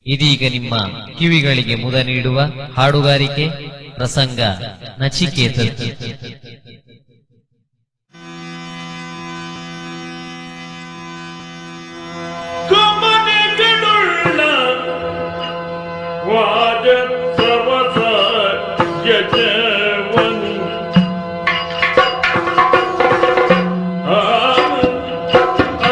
ಇದೀಗ ನಿಮ್ಮ ಕಿವಿಗಳಿಗೆ ಮುದ ನೀಡುವ ಹಾಡುಗಾರಿಕೆ ಪ್ರಸಂಗ ನಚಿಕೇತದ್ದು ಗಮನಗಳುಳ್ಳ ವಾಜತ್ರವಸ ಯಜವನು ಆ, ಆ,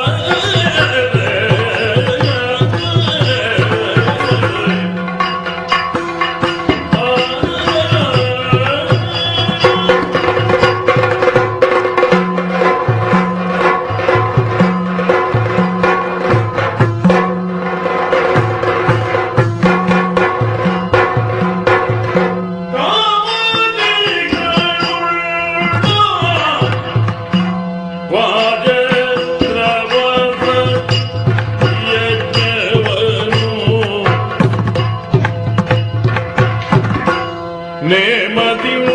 ನೇಮದಿಯು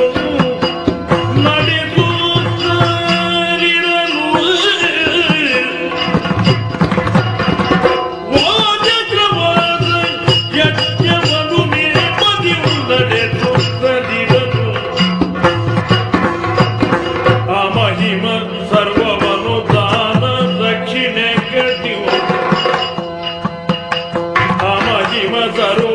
ನಡೆಸುತ್ತಿರಲು ವಾಜಗ್ರವಾದ ಯಜ್ಞವನ್ನು ನೇಮದಿಯು ನಡೆಸುತ್ತಲಿರಲು ಆ ಮಹಿಮ ಸರ್ವವನು ದಾನ ದಕ್ಷಿಣೆ ಕಟ್ಟಿವು ಆ ಮಹಿಮ ಸರ್ವ